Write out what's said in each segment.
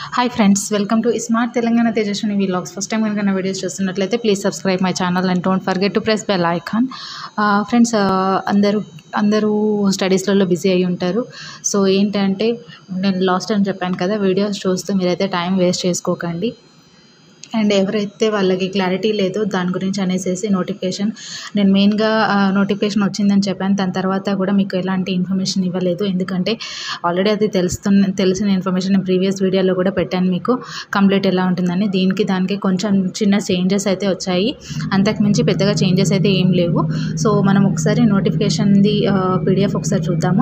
hi friends welcome to smart Telangana Tejaswini vlogs first time కనుక నా videos చూస్తున్నట్లయితే please subscribe my channel and don't forget to press bell icon friends అందరూ అందరూ స్టడీస్లలో busy అయి ఉంటారు so ఏంటంటే నేను లాస్ట్ టైం చెప్పాను కదా వీడియోస్ చూస్తూ మీరైతే టైం వేస్ట్ చేసుకోకండి అండ్ ఎవరైతే వాళ్ళకి క్లారిటీ లేదో దాని గురించి అనేసి నోటిఫికేషన్ నేను మెయిన్గా నోటిఫికేషన్ వచ్చిందని చెప్పాను దాని తర్వాత కూడా మీకు ఎలాంటి ఇన్ఫర్మేషన్ ఇవ్వలేదు ఎందుకంటే ఆల్రెడీ అది తెలుస్తున్న తెలిసిన ఇన్ఫర్మేషన్ నేను ప్రీవియస్ వీడియోలో కూడా పెట్టాను మీకు కంప్లీట్ ఎలా ఉంటుందని దీనికి దానికి కొంచెం చిన్న చేంజెస్ అయితే వచ్చాయి అంతకుమించి పెద్దగా చేంజెస్ అయితే ఏం లేవు సో మనం ఒకసారి నోటిఫికేషన్ది పీడిఎఫ్ ఒకసారి చూద్దాము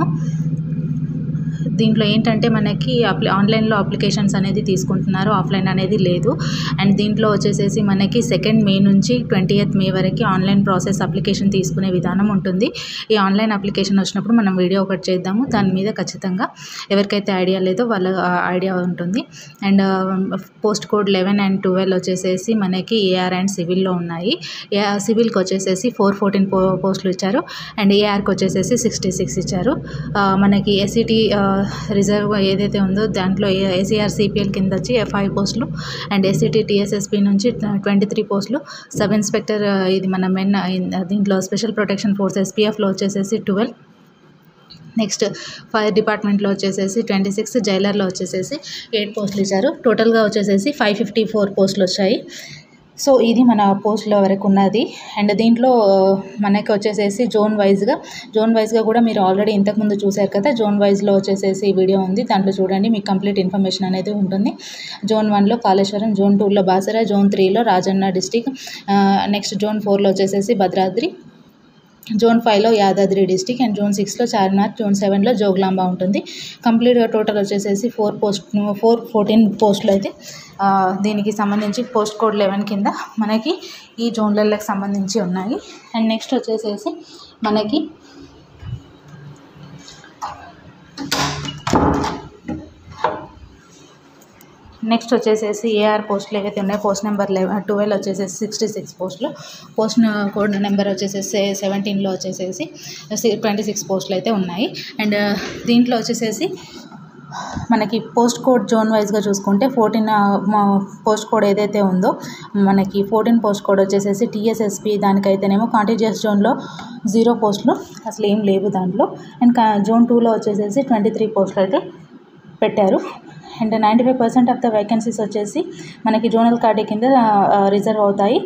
దీంట్లో ఏంటంటే మనకి అప్లి ఆన్లైన్లో అప్లికేషన్స్ అనేది తీసుకుంటున్నారు ఆఫ్లైన్ అనేది లేదు అండ్ దీంట్లో వచ్చేసేసి మనకి సెకండ్ మే నుంచి ట్వంటీ మే వరకు ఆన్లైన్ ప్రాసెస్ అప్లికేషన్ తీసుకునే విధానం ఉంటుంది ఈ ఆన్లైన్ అప్లికేషన్ వచ్చినప్పుడు మనం వీడియో ఒకటి చేద్దాము దాని మీద ఖచ్చితంగా ఎవరికైతే ఐడియా లేదో వాళ్ళ ఐడియా ఉంటుంది and post code eleven and twelve వచ్చేసేసి మనకి ఏఆర్ అండ్ సివిల్లో ఉన్నాయి ఏఆర్ సివిల్కి వచ్చేసేసి ఫోర్ ఫోర్టీన్ పో పోస్టులు ఇచ్చారు అండ్ ఏఆర్కి వచ్చేసేసి సిక్స్టీ సిక్స్ ఇచ్చారు మనకి ఎస్సిటీ రిజర్వ్ ఏదైతే ఉందో దాంట్లో ఏసీఆర్ సిపిఎల్ కింద వచ్చి ఫైవ్ పోస్టులు అండ్ ఎస్సిటీ టీఎస్ఎస్పి నుంచి ట్వంటీ త్రీ పోస్టులు సబ్ ఇన్స్పెక్టర్ ఇది మన మెన్ దీంట్లో స్పెషల్ ప్రొటెక్షన్ ఫోర్స్ ఎస్పీఎఫ్లో వచ్చేసేసి ట్వెల్వ్ నెక్స్ట్ ఫైర్ డిపార్ట్మెంట్లో వచ్చేసేసి ట్వంటీ సిక్స్ జైలర్లో వచ్చేసేసి ఎయిట్ పోస్టులు ఇచ్చారు టోటల్గా వచ్చేసేసి ఫైవ్ ఫిఫ్టీ ఫోర్ పోస్టులు వచ్చాయి సో ఇది మన పోస్ట్లో వరకు ఉన్నది అండ్ దీంట్లో మనకి వచ్చేసేసి జోన్ వైజ్గా జోన్ వైజ్గా కూడా మీరు ఆల్రెడీ ఇంతకుముందు చూశారు కదా జోన్ వైజ్లో వచ్చేసేసి వీడియో ఉంది దాంట్లో చూడండి మీకు కంప్లీట్ ఇన్ఫర్మేషన్ అనేది ఉంటుంది జోన్ వన్లో కాళేశ్వరం జోన్ టూలో బాసరా జోన్ త్రీలో రాజన్న డిస్టిక్ నెక్స్ట్ జోన్ ఫోర్లో వచ్చేసేసి భద్రాద్రి జోన్ ఫైవ్లో యాదాద్రి డిస్టిక్ అండ్ జోన్ సిక్స్లో చార్మినార్ జోన్ సెవెన్లో జోగులాంబ ఉంటుంది కంప్లీట్గా టోటల్ వచ్చేసేసి ఫోర్ పోస్ట్ ఫోర్ ఫోర్టీన్ పోస్టులు అయితే దీనికి సంబంధించి పోస్ట్ కోడ్ లెవెన్ కింద మనకి ఈ జోన్లకు సంబంధించి ఉన్నాయి అండ్ నెక్స్ట్ వచ్చేసేసి మనకి నెక్స్ట్ వచ్చేసేసి ఏఆర్ పోస్టులు ఏవైతే ఉన్నాయో పోస్ట్ నెంబర్ లెవెన్ ట్వెల్వ్ వచ్చేసేసి సిక్స్టీ సిక్స్ పోస్టులు పోస్ట్ కోడ్ నెంబర్ వచ్చేసేసి సెవెంటీన్లో వచ్చేసేసి ట్వంటీ సిక్స్ పోస్టులు అయితే ఉన్నాయి అండ్ దీంట్లో వచ్చేసేసి మనకి పోస్ట్ కోడ్ జోన్ వైజ్గా చూసుకుంటే ఫోర్టీన్ పోస్ట్ కోడ్ ఏదైతే ఉందో మనకి ఫోర్టీన్ పోస్ట్ కోడ్ వచ్చేసేసి టీఎస్ఎస్పి దానికైతేనేమో కాంటిజియస్ జోన్లో జీరో పోస్టులు అసలు ఏం లేవు దాంట్లో అండ్ జోన్ టూలో వచ్చేసేసి ట్వంటీ త్రీ పోస్టులు అయితే పెట్టారు and ninety five percent of the vacancies వచ్చేసి మనకి జోనల్ కార్డు కింద రిజర్వ్ అవుతాయి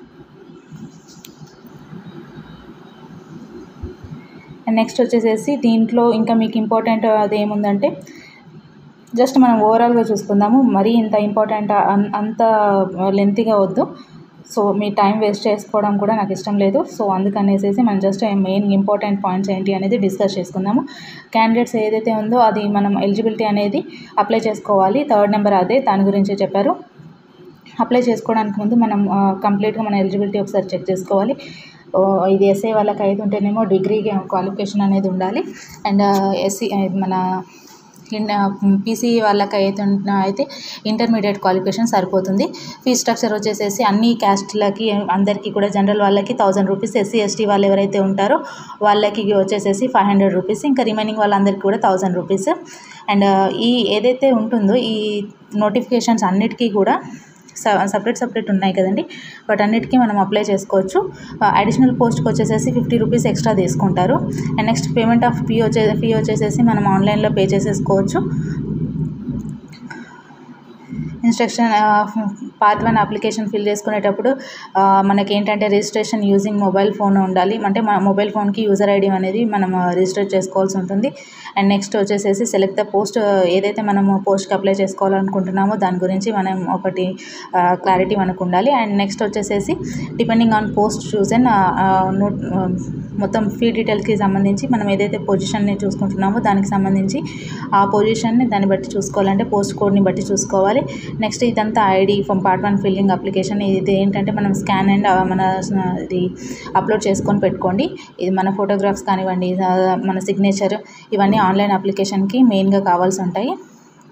అండ్ నెక్స్ట్ వచ్చేసేసి దీంట్లో ఇంకా మీకు ఇంపార్టెంట్ అది ఏముందంటే జస్ట్ మనం ఓవరాల్గా చూసుకుందాము మరీ ఇంత ఇంపార్టెంట్ అంత లెంతీగా వద్దు సో మీ టైం వేస్ట్ చేసుకోవడం కూడా నాకు ఇష్టం లేదు సో అందుకనేసి మనం జస్ట్ మెయిన్ ఇంపార్టెంట్ పాయింట్స్ ఏంటి అనేది డిస్కస్ చేసుకుందాము క్యాండిడేట్స్ ఏదైతే ఉందో అది మనం ఎలిజిబిలిటీ అనేది అప్లై చేసుకోవాలి థర్డ్ నెంబర్ అదే దాని గురించి చెప్పారు అప్లై చేసుకోవడానికి ముందు మనం కంప్లీట్గా మన ఎలిజిబిలిటీ ఒకసారి చెక్ చేసుకోవాలి ఇది ఎస్ఐ వాళ్ళకి అయితే ఉంటేనేమో డిగ్రీ క్వాలిఫికేషన్ అనేది ఉండాలి అండ్ ఎస్సీ మన పీసీ వాళ్ళకి అయితే అయితే ఇంటర్మీడియట్ క్వాలిఫికేషన్ సరిపోతుంది ఫీ స్ట్రక్చర్ వచ్చేసేసి అన్ని క్యాస్ట్లకి అందరికీ కూడా జనరల్ వాళ్ళకి థౌజండ్ రూపీస్ ఎస్సీ ఎస్టీ వాళ్ళు ఎవరైతే ఉంటారో వాళ్ళకి వచ్చేసేసి ఫైవ్ హండ్రెడ్ రూపీస్ ఇంకా రిమైనింగ్ వాళ్ళందరికీ కూడా థౌజండ్ రూపీస్ అండ్ ఈ ఏదైతే ఉంటుందో ఈ నోటిఫికేషన్స్ అన్నిటికీ కూడా సపరేట్ సపరేట్ ఉన్నాయి కదండి బట్ అన్నిటికీ మనం అప్లై చేసుకోవచ్చు అడిషనల్ పోస్ట్కి వచ్చేసేసి ఫిఫ్టీ రూపీస్ ఎక్స్ట్రా తీసుకుంటారు and next payment of fee వచ్చే ఫీ వచ్చేసేసి మనం ఆన్లైన్లో పే చేసేసుకోవచ్చు instruction part one application fill చేసుకునేటప్పుడు మనకి ఏంటంటే రిజిస్ట్రేషన్ యూజింగ్ మొబైల్ ఫోన్ ఉండాలి అంటే మన మొబైల్ ఫోన్కి యూజర్ ఐడి అనేది మనం రిజిస్టర్ చేసుకోవాల్సి ఉంటుంది అండ్ నెక్స్ట్ వచ్చేసేసి సెలెక్ట్ ద పోస్ట్ ఏదైతే మనము పోస్ట్కి అప్లై చేసుకోవాలనుకుంటున్నామో దాని గురించి మనం ఒకటి క్లారిటీ మనకు ఉండాలి అండ్ నెక్స్ట్ వచ్చేసేసి డిపెండింగ్ ఆన్ పోస్ట్ చూసన్ నోట్ మొత్తం ఫీ డీటెయిల్స్కి సంబంధించి మనం ఏదైతే పొజిషన్ని చూసుకుంటున్నామో దానికి సంబంధించి ఆ పొజిషన్ని దాన్ని బట్టి చూసుకోవాలంటే పోస్ట్ కోడ్ని బట్టి చూసుకోవాలి నెక్స్ట్ ఇదంతా ID from part one filling application ఇది ఏంటంటే మనం స్కాన్ అండ్ మన ఇది అప్లోడ్ చేసుకొని పెట్టుకోండి ఇది మన ఫోటోగ్రాఫ్స్ కానివ్వండి మన సిగ్నేచర్ ఇవన్నీ ఆన్లైన్ అప్లికేషన్కి మెయిన్గా కావాల్సి ఉంటాయి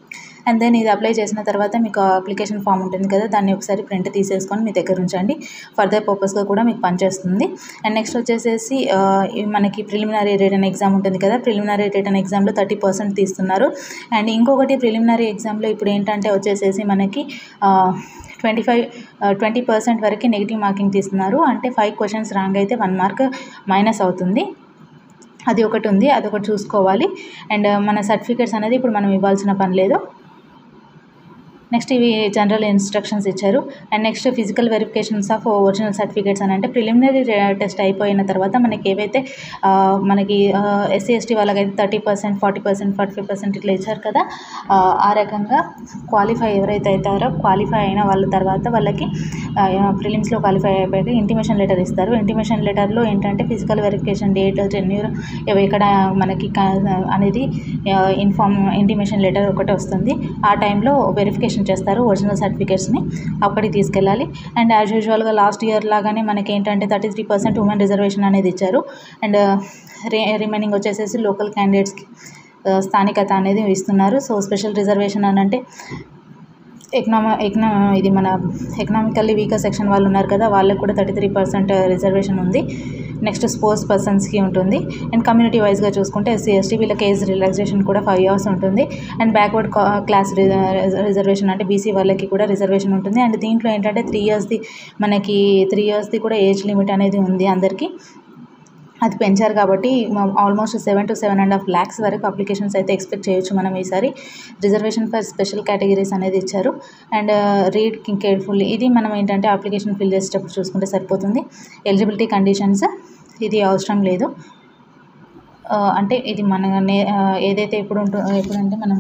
అండ్ దెన్ ఇది అప్లై చేసిన తర్వాత మీకు అప్లికేషన్ ఫామ్ ఉంటుంది కదా దాన్ని ఒకసారి ప్రింట్ తీసేసుకొని మీ దగ్గర ఉంచండి ఫర్దర్ పర్పస్గా కూడా మీకు పనిచేస్తుంది అండ్ నెక్స్ట్ వచ్చేసేసి ఆ, ఈ మనకి ప్రిలిమినరీ రిటర్న్ ఎగ్జామ్ ఉంటుంది కదా ప్రిలిమినరీ రిటర్న్ ఎగ్జామ్లో థర్టీ పర్సెంట్ తీస్తున్నారు అండ్ ఇంకొకటి ప్రిలిమినరీ ఎగ్జామ్లో ఇప్పుడు ఏంటంటే వచ్చేసేసి మనకి ట్వంటీ ఫైవ్ ట్వంటీ పర్సెంట్ వరకు నెగిటివ్ మార్కింగ్ తీస్తున్నారు అంటే ఫైవ్ క్వశ్చన్స్ రాంగ్ అయితే వన్ మార్క్ మైనస్ అవుతుంది అది ఒకటి ఉంది అదొకటి చూసుకోవాలి అండ్ మన సర్టిఫికేట్స్ అనేది ఇప్పుడు మనం ఇవ్వాల్సిన పని లేదు నెక్స్ట్ ఇవి జనరల్ ఇన్స్ట్రక్షన్స్ ఇచ్చారు and next physical verifications of original certificates అని అంటే ప్రిలిమినరీ టెస్ట్ అయిపోయిన తర్వాత మనకి ఏవైతే ఆ, మనకి ఎస్సీ ఎస్టీ వాళ్ళకైతే thirty percent forty percent forty five percent ఇట్లా ఇచ్చారు కదా ఆ, ఆ రకంగా క్వాలిఫై ఎవరైతే అవుతారో క్వాలిఫై అయిన వాళ్ళ తర్వాత వాళ్ళకి ప్రిలిమ్స్లో క్వాలిఫై అయిపోయాక ఇంటిమేషన్ లెటర్ ఇస్తారు ఇంటిమేషన్ లెటర్లో ఏంటంటే ఫిజికల్ వెరిఫికేషన్ డేట్ టెన్యూర్ ఎక్కడ మనకి క- అనేది ఇన్ఫార్మ్ ఇంటిమేషన్ లెటర్ ఒకటి వస్తుంది ఆ టైంలో వెరిఫికేషన్ చేస్తారు ఒరిజినల్ సర్టిఫికేట్స్ని అక్కడికి తీసుకెళ్ళాలి అండ్ యాజ్ యూజువల్గా లాస్ట్ ఇయర్ లాగానే మనకి ఏంటంటే thirty three percent women reservation అనేది ఇచ్చారు అండ్ రి రిమైనింగ్ వచ్చేసేసి లోకల్ క్యాండిడేట్స్కి స్థానికత అనేది ఇస్తున్నారు సో స్పెషల్ రిజర్వేషన్ అని అంటే ఎకనామ ఎకనా ఇది మన ఎకనామికల్లీ వీకర్ సెక్షన్ వాళ్ళు ఉన్నారు కదా వాళ్ళకి కూడా థర్టీ త్రీ పర్సెంట్ రిజర్వేషన్ ఉంది నెక్స్ట్ స్పోర్ట్స్ పర్సన్స్కి ఉంటుంది అండ్ కమ్యూనిటీ వైజ్గా చూసుకుంటే ఎస్సీ ఎస్టీ వీళ్ళకి ఏజ్ రిలాక్సేషన్ కూడా ఫైవ్ ఇయర్స్ ఉంటుంది అండ్ బ్యాక్వర్డ్ క్లాస్ రిజర్వేషన్ అంటే బీసీ వాళ్ళకి కూడా రిజర్వేషన్ ఉంటుంది అండ్ దీంట్లో ఏంటంటే త్రీ ఇయర్స్ది మనకి త్రీ ఇయర్స్ది కూడా ఏజ్ లిమిట్ అనేది ఉంది అందరికీ అది పెంచారు కాబట్టి almost seven to seven and half lakhs వరకు అప్లికేషన్స్ అయితే ఎక్స్పెక్ట్ చేయొచ్చు మనం ఈసారి రిజర్వేషన్ ఫర్ స్పెషల్ కేటగిరీస్ అనేది ఇచ్చారు అండ్ రీడ్ కేర్ఫుల్లీ ఇది మనం ఏంటంటే అప్లికేషన్ ఫిల్ చేసేటప్పుడు చూసుకుంటే సరిపోతుంది ఎలిజిబిలిటీ కండిషన్స్ ఇది అవసరం లేదు ఆ, అంటే ఇది మన నే- ఆ, ఏదైతే ఇప్పుడు ఉంటుందో ఎప్పుడంటే మనం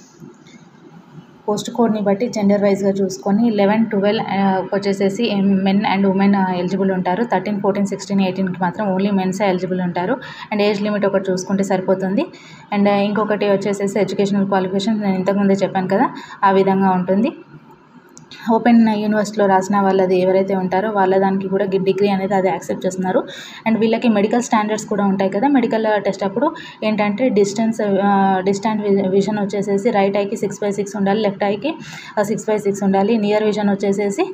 పోస్ట్ కోడ్ని బట్టి జెండర్ వైజ్గా చూసుకొని లెవెన్ ట్వెల్వ్ వచ్చేసేసి మెన్ అండ్ ఉమెన్ ఎలిజిబుల్ ఉంటారు థర్టీన్ ఫోర్టీన్ సిక్స్టీన్ ఎయిటీన్కి మాత్రం ఓన్లీ మెన్స్ ఎలిజిబుల్ ఉంటారు అండ్ ఏజ్ లిమిట్ ఒకటి చూసుకుంటే సరిపోతుంది అండ్ ఇంకొకటి వచ్చేసేసి ఎడ్యుకేషనల్ క్వాలిఫికేషన్ నేను ఇంతకుముందే చెప్పాను కదా ఆ విధంగా ఉంటుంది ఓపెన్ యూనివర్సిటీలో రాసిన వాళ్ళది ఎవరైతే ఉంటారో వాళ్ళ దానికి కూడా డిగ్రీ అనేది అది యాక్సెప్ట్ చేస్తున్నారు అండ్ వీళ్ళకి మెడికల్ స్టాండర్డ్స్ కూడా ఉంటాయి కదా మెడికల్ టెస్ట్ అప్పుడు ఏంటంటే డిస్టెన్స్ డిస్టెంట్ విజన్ వచ్చేసేసి రైట్ ఐకి సిక్స్ బై సిక్స్ ఉండాలి లెఫ్ట్ ఐకి సిక్స్ బై సిక్స్ ఉండాలి నియర్ విజన్ వచ్చేసేసి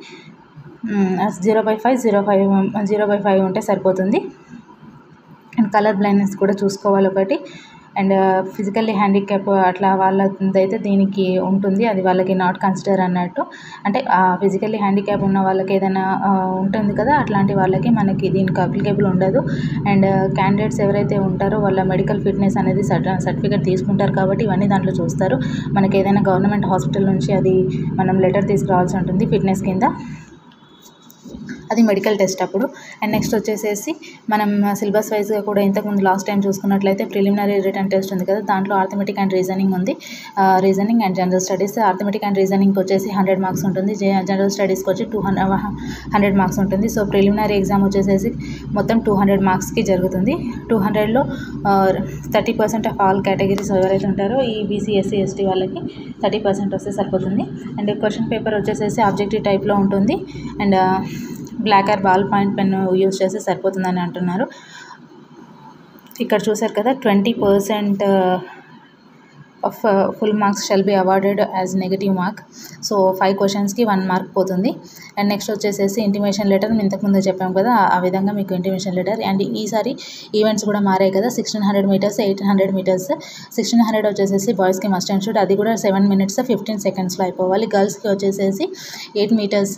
zero by five zero five zero by five ఉంటే సరిపోతుంది అండ్ కలర్ బ్లైండ్నెస్ కూడా చూసుకోవాలి ఒకటి అండ్ ఫిజికల్లీ హ్యాండిక్యాప్ అట్లా వాళ్ళదైతే దీనికి ఉంటుంది అది వాళ్ళకి నాట్ కన్సిడర్ అన్నట్టు అంటే ఫిజికల్లీ హ్యాండిక్యాప్ ఉన్న వాళ్ళకి ఏదైనా ఆ, ఉంటుంది కదా అట్లాంటి వాళ్ళకి మనకి దీనికి అప్లికేబుల్ ఉండదు అండ్ క్యాండిడేట్స్ ఎవరైతే ఉంటారో వాళ్ళ మెడికల్ ఫిట్నెస్ అనేది సర్టిఫికేట్ తీసుకుంటారు కాబట్టి ఇవన్నీ దాంట్లో చూస్తారు మనకి ఏదైనా గవర్నమెంట్ హాస్పిటల్ నుంచి అది మనం లెటర్ తీసుకురావాల్సి ఉంటుంది ఫిట్నెస్ కింద అది మెడికల్ టెస్ట్ అప్పుడు అండ్ నెక్స్ట్ వచ్చేసేసి మనం సిలబస్ వైజ్గా కూడా ఇంతకుముందు లాస్ట్ టైం చూసుకున్నట్లయితే ప్రిలిమినరీ రిటర్న్ టెస్ట్ ఉంది కదా దాంట్లో ఆర్థమెటిక్ అండ్ రీజనింగ్ ఉంది reasoning and general studies arithmetic and రీజనింగ్కి వచ్చేసి హండ్రెడ్ మార్క్స్ ఉంటుంది జనరల్ స్టడీస్కి వచ్చి టూ హండ్రెడ్ హండ్రెడ్ మార్క్స్ ఉంటుంది సో ప్రిలిమినరీ ఎగ్జామ్ వచ్చేసేసి మొత్తం టూ హండ్రెడ్ మార్క్స్కి జరుగుతుంది టూ హండ్రెడ్లో thirty percent of all categories ఎవరైతే ఉంటారో ఈ బీసీ ఎస్సీ ఎస్టీ వాళ్ళకి థర్టీ పర్సెంట్ వస్తే సరిపోతుంది అండ్ క్వశ్చన్ పేపర్ వచ్చేసేసి ఆబ్జెక్టివ్ టైప్లో ఉంటుంది and black or ball point pen use చేస్తే సరిపోతుందని అంటున్నారు ఇక్కడ చూసారు కదా twenty percent of full marks shall be awarded as negative mark so five క్వశ్చన్స్కి వన్ మార్క్ పోతుంది అండ్ నెక్స్ట్ వచ్చేసేసి ఇంటిమేషన్ లెటర్ ఇంతకుముందు చెప్పాం కదా ఆ- ఆ విధంగా మీకు ఇంటిమేషన్ లెటర్ అండ్ ఈసారి ఈవెంట్స్ కూడా మారాయి కదా sixteen hundred meters eighteen hundred meters sixteen hundred వచ్చేసేసి బాయ్స్కి మస్ట్ అండ్ షూట్ అది కూడా సెవెన్ మినిట్స్ ఫిఫ్టీన్ సెకండ్స్లో అయిపోవాలి గర్ల్స్కి వచ్చేసేసి ఎయిట్ మీటర్స్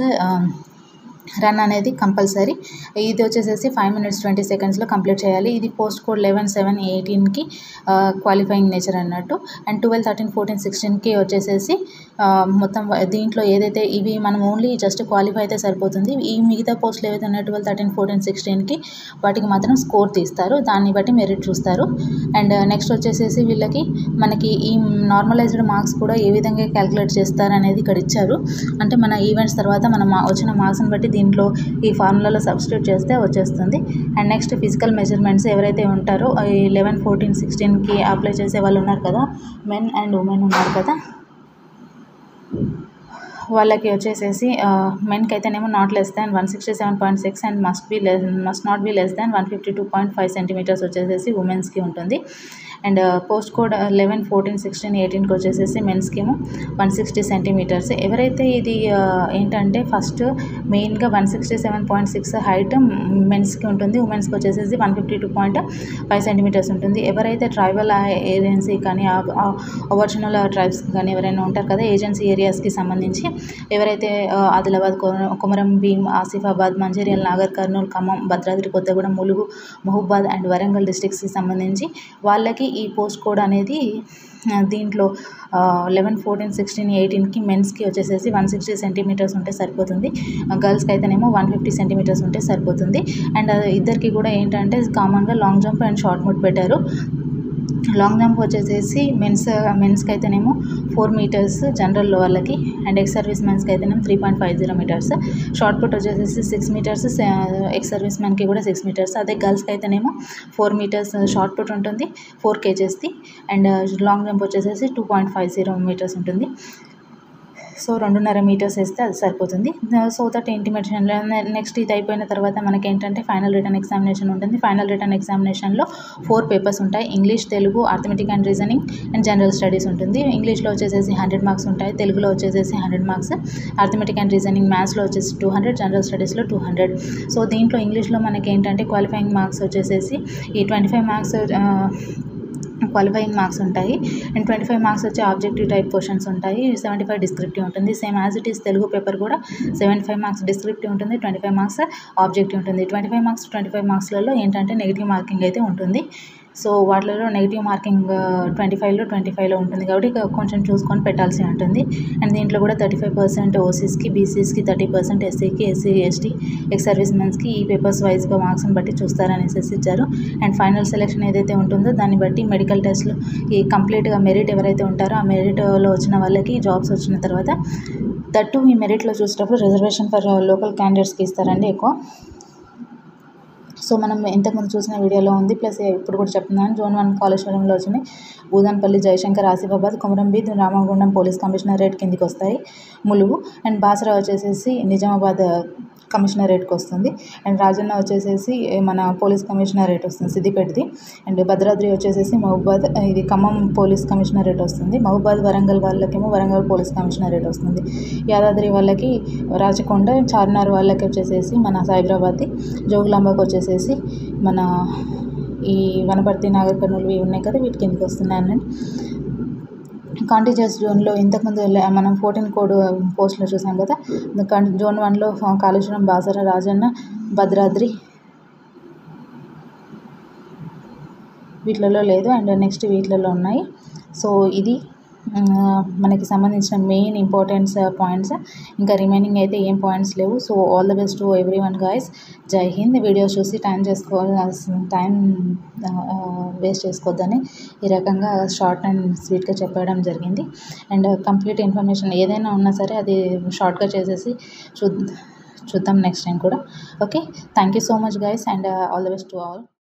రన్ అనేది కంపల్సరీ ఇది వచ్చేసేసి ఫైవ్ మినిట్స్ ట్వంటీ సెకండ్స్లో కంప్లీట్ చేయాలి ఇది పోస్ట్ కోడ్ లెవెన్ సెవెన్ ఎయిటీన్కి క్వాలిఫైయింగ్ నేచర్ అన్నట్టు అండ్ ట్వెల్వ్ థర్టీన్ ఫోర్టీన్ సిక్స్టీన్కి వచ్చేసేసి ఆ, మొత్తం వ- దీంట్లో ఏదైతే ఇవి మనం ఓన్లీ జస్ట్ క్వాలిఫై అయితే సరిపోతుంది ఈ మిగతా పోస్టులు ఏవైతే ఉన్నాయో ట్వెల్వ్ థర్టీన్ ఫోర్టీన్ సిక్స్టీన్కి వాటికి మాత్రం స్కోర్ తీస్తారు దాన్ని బట్టి మెరిట్ చూస్తారు అండ్ నెక్స్ట్ వచ్చేసేసి వీళ్ళకి మనకి ఈ నార్మలైజ్డ్ మార్క్స్ కూడా ఏ విధంగా క్యాలిక్యులేట్ చేస్తారు అనేది ఇక్కడ ఇచ్చారు అంటే మన ఈవెంట్స్ తర్వాత మన మా వచ్చిన మార్క్స్ని బట్టి దీంట్లో ఈ ఫార్ములాలో సబ్స్టిట్యూట్ చేస్తే వచ్చేస్తుంది అండ్ నెక్స్ట్ ఫిజికల్ మెజర్మెంట్స్ ఎవరైతే ఉంటారో ఈ లెవెన్ ఫోర్టీన్ సిక్స్టీన్కి అప్లై చేసే వాళ్ళు ఉన్నారు కదా మెన్ అండ్ ఉమెన్ ఉన్నారు కదా వాళ్ళకి వచ్చేసేసి మెన్కి అయితేనేమో not less than one sixty seven point six and must be less must not be less than one fifty two point five centimeters వచ్చేసేసి ఉమెన్స్కి ఉంటుంది and post code eleven fourteen sixteen ఎయిటీన్కి వచ్చేసేసి మెన్స్కి ఏమో వన్ సిక్స్టీ సెంటీమీటర్స్ ఎవరైతే ఇది ఆ, ఏంటంటే ఫస్ట్ మెయిన్గా one sixty seven point six height మెన్స్కి ఉంటుంది ఉమెన్స్కి వచ్చేసేసి one fifty two point five centimeters ఉంటుంది ఎవరైతే ట్రైబల్ ఏజెన్సీ కానీ ఒరిజినల్ ట్రైబ్స్ కానీ ఎవరైనా ఉంటారు కదా ఏజెన్సీ ఏరియాస్కి సంబంధించి ఎవరైతే ఆ, ఆదిలాబాద్ కొ- కొమరం భీం ఆసిఫాబాద్ మంచిర్యాల నాగర్ కర్నూలు ఖమ్మం భద్రాద్రి కొత్తగూడెం ములుగు మహబూబాద్ అండ్ వరంగల్ డిస్ట్రిక్ట్స్కి సంబంధించి వాళ్ళకి ఈ పోస్ట్ కోడ్ అనేది ఆ, దీంట్లో లెవెన్ ఫోర్టీన్ సిక్స్టీన్ ఎయిటీన్కి మెన్స్కి వచ్చేసేసి వన్ సిక్స్టీ సెంటీమీటర్స్ ఉంటే సరిపోతుంది గర్ల్స్కి అయితేనేమో వన్ ఫిఫ్టీ సెంటీమీటర్స్ ఉంటే సరిపోతుంది అండ్ ఇద్దరికి కూడా ఏంటంటే కామన్గా లాంగ్ జంప్ అండ్ షార్ట్ ముట్ పెట్టారు లాంగ్ జంప్ వచ్చేసేసి మెన్స్ మెన్స్కి అయితేనేమో ఫోర్ మీటర్స్ జనరల్ వాళ్ళకి అండ్ ఎక్స్ సర్వీస్ మెన్స్కి అయితేనేమో three point five zero meters shot put వచ్చేసేసి సిక్స్ మీటర్స్ ఎక్స్ సర్వీస్ మెన్కి కూడా సిక్స్ మీటర్స్ అదే గర్ల్స్కి అయితేనేమో ఫోర్ మీటర్స్ షార్ట్ పుట్ ఉంటుంది ఫోర్ కేజెస్ది అండ్ లాంగ్ జంప్ వచ్చేసేసి two point five zero meters ఉంటుంది సో రెండున్నర మీటర్స్ వేస్తే అది సరిపోతుంది సో దట్ ఇంటిమేషన్ నెక్స్ట్ ఇది అయిపోయిన తర్వాత మనకి ఏంటంటే ఫైనల్ రిటర్న్ ఎగ్జామినేషన్ ఉంటుంది ఫైనల్ రిటర్న్ ఎగ్జామినేషన్లో ఫోర్ పేపర్స్ ఉంటాయి English Telugu arithmetic and reasoning and general studies ఉంటుంది ఇంగ్లీష్లో వచ్చేసేసి హండ్రెడ్ మార్క్స్ ఉంటాయి తెలుగులో వచ్చేసేసి hundred marks arithmetic and reasoning మ్యాథ్స్లో వచ్చేసి టూ హండ్రెడ్ జనరల్ స్టడీస్లో టూ హండ్రెడ్ సో దీంట్లో ఇంగ్లీష్లో మనకి ఏంటంటే క్వాలిఫైయింగ్ మార్క్స్ వచ్చేసేసి ఈ twenty five marks qualifying marks ఉంటాయి అండ్ ట్వంటీ ఫైవ్ మార్క్స్ వచ్చి ఆబ్జెక్టివ్ టైప్ క్వశ్చన్స్ ఉంటాయి సెవెంటీ ఫైవ్ డిస్క్రిప్టివ్ ఉంటుంది same as it is Telugu paper కూడా సెవెంటీ ఫైవ్ మార్క్స్ డిస్క్రిప్టివ్ ఉంటుంది ట్వంటీ ఫైవ్ మార్క్స్ ఆబ్జెక్టివ్ ఉంటుంది twenty five marks twenty five మార్క్స్లలో ఏంటంటే negative marking అయితే ఉంటుంది సో వాటిలో నెగిటివ్ మార్కింగ్ ట్వంటీ ఫైవ్లో ట్వంటీ ఫైవ్లో ఉంటుంది కాబట్టి ఇక కొంచెం చూసుకొని పెట్టాల్సి ఉంటుంది అండ్ దీంట్లో కూడా థర్టీ ఫైవ్ పర్సెంట్ ఓసీస్కి బీసీస్కి థర్టీ పర్సెంట్ ఎస్సీకి ఎస్సీ ఎస్టీ ఎక్స్ సర్వీస్ మెన్స్కి ఈ పేపర్స్ వైజ్గా మార్క్స్ని బట్టి చూస్తారనేసి ఇచ్చారు అండ్ ఫైనల్ సెలెక్షన్ ఏదైతే ఉంటుందో దాన్ని బట్టి మెడికల్ టెస్ట్లు ఈ కంప్లీట్గా మెరిట్ ఎవరైతే ఉంటారో ఆ మెరిట్లో వచ్చిన వాళ్ళకి జాబ్స్ వచ్చిన తర్వాత దట్టు ఈ మెరిట్లో చూసేటప్పుడు రిజర్వేషన్ ఫర్ లోకల్ క్యాండిడేట్స్కి ఇస్తారండి ఎక్కువ సో మనం ఇంతకుముందు చూసిన వీడియోలో ఉంది ప్లస్ ఇప్పుడు కూడా చెప్తున్నాను జోన్ వన్ కాళేశ్వరంలో వచ్చినాయి భూదాన్పల్లి జయశంకర్ ఆసిఫాబాద్ కొమరంబీద్ రామగుండం పోలీస్ కమిషనరేట్ కిందికి వస్తాయి ములుగు అండ్ బాసరా వచ్చేసేసి నిజామాబాద్ కమిషనరేట్కి వస్తుంది అండ్ రాజన్న వచ్చేసేసి మన పోలీస్ కమిషనరేట్ వస్తుంది సిద్దిపేటది అండ్ భద్రాద్రి వచ్చేసేసి మహబూబాద్ ఇది ఖమ్మం పోలీస్ కమిషనరేట్ వస్తుంది మహబూబాద్ వరంగల్ వాళ్ళకేమో వరంగల్ పోలీస్ కమిషనరేట్ వస్తుంది యాదాద్రి వాళ్ళకి రాచకొండ చార్మినార్ వాళ్ళకి వచ్చేసేసి మన సైబరాబాద్ది జోగులాంబకి వచ్చేసేసి మన ఈ వనపర్తి నాగర్ కర్నూలు ఇవి ఉన్నాయి కదా వీటి కిందకి వస్తున్నాయి అన్నట్టు కాంటిజెస్ జోన్లో ఇంతకుముందు లే- మనం ఫోర్టీన్ కోడ్ పోస్ట్లో చూసాం కదా కాన్- జోన్ వన్లో కాళేశ్వరం బాసర రాజన్న భద్రాద్రి వీటిలలో లేదు అండ్ నెక్స్ట్ వీటిలలో ఉన్నాయి సో ఇది ఆ, మనకి సంబంధించిన మెయిన్ ఇంపార్టెన్స్ పాయింట్స్ ఇంకా రిమైనింగ్ అయితే ఏం పాయింట్స్ లేవు so all the best to everyone guys Jai Hind videos చూసి టైం చేసుకోవాల్సిన టైం వేస్ట్ చేసుకోవద్దని ఈ రకంగా షార్ట్ అండ్ స్వీట్గా చెప్పడం జరిగింది అండ్ కంప్లీట్ ఇన్ఫర్మేషన్ ఏదైనా ఉన్నా సరే అది షార్ట్గా చేసేసి చూ చూద్దాం నెక్స్ట్ టైం కూడా okay thank you so much guys and all the best to all